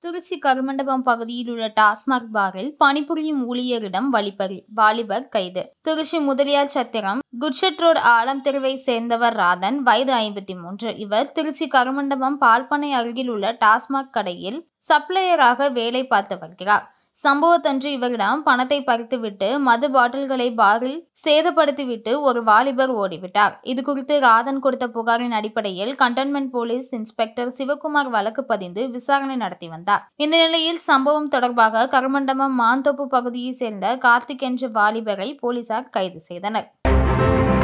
திருச்சி கருமண்டபம் பகுதியில் உள்ள டாஸ்மாக் பாரில் பணிபுரியும் ஊழியரிடம் வழிப்பறி வாலிபர் கைது திருச்சி முதலியார் சத்திரம் குட்ஷட் ரோடு ஆலம் தெருவை சேர்ந்தவர் ராதன் வயது ஐம்பத்தி மூன்று இவர் திருச்சி கருமண்டபம் பால்பனை அருகில் உள்ள டாஸ்மாக் கடையில் சப்ளையராக வேலை பார்த்து வருகிறார் சம்பவத்தன்று இவரிடம் பணத்தை பறித்துவிட்டு மது பாட்டில்களை பாரில் சேதப்படுத்திவிட்டு ஒரு வாலிபர் ஓடிவிட்டார் இது குறித்து ராதன் கொடுத்த புகாரின் அடிப்படையில் கண்டோன்மெண்ட் போலீஸ் இன்ஸ்பெக்டர் சிவகுமார் வழக்கு பதிந்து விசாரணை நடத்தி வந்தார் இந்த நிலையில் சம்பவம் தொடர்பாக கருமண்டபம் மாந்தோப்பு பகுதியைச் சேர்ந்த கார்த்திக் என்ற வாலிபரை போலீசார் கைது செய்தனர்